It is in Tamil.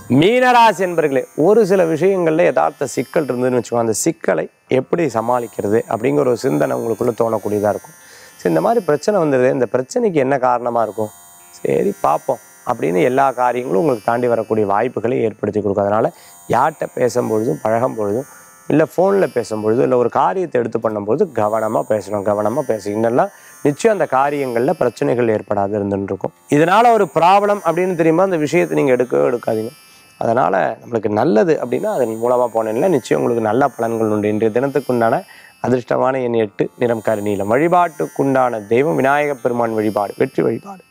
மீனராசி என்பர்களே ஒரு சில விஷயங்கள்ல யதார்த்த சிக்கல் இருந்ததுன்னு வச்சுக்கோங்க அந்த சிக்கலை எப்படி சமாளிக்கிறது அப்படிங்கிற ஒரு சிந்தனை உங்களுக்குள்ள தோணக்கூடியதாக இருக்கும் சரி இந்த மாதிரி பிரச்சனை வந்தது இந்த பிரச்சனைக்கு என்ன காரணமாக இருக்கும் சரி பார்ப்போம் அப்படின்னு எல்லா காரியங்களும் உங்களுக்கு தாண்டி வரக்கூடிய வாய்ப்புகளை ஏற்படுத்தி கொடுக்கும் அதனால் யார்கிட்ட பேசும்பொழுதும் பழகும் பொழுதும் இல்லை ஃபோனில் பேசும்பொழுதும் இல்லை ஒரு காரியத்தை எடுத்து பண்ணும்போது கவனமாக பேசணும் கவனமாக பேசுகிறீங்கன்னா நிச்சயம் அந்த காரியங்களில் பிரச்சனைகள் ஏற்படாது இருந்துன்னு இருக்கும் இதனால் ஒரு ப்ராப்ளம் அப்படின்னு தெரியுமா அந்த விஷயத்தை நீங்கள் எடுக்கவே எடுக்காதீங்க அதனால் நம்மளுக்கு நல்லது அப்படின்னா அதன் மூலமாக போனீங்கன்னா நிச்சயம் உங்களுக்கு நல்ல பலன்கள் உண்டு இன்றைய தினத்துக்குண்டான அதிர்ஷ்டமான எண் எட்டு நிறம் கருநீலம் வழிபாட்டுக்குண்டான தெய்வம் விநாயகப் பெருமான் வழிபாடு வெற்றி வழிபாடு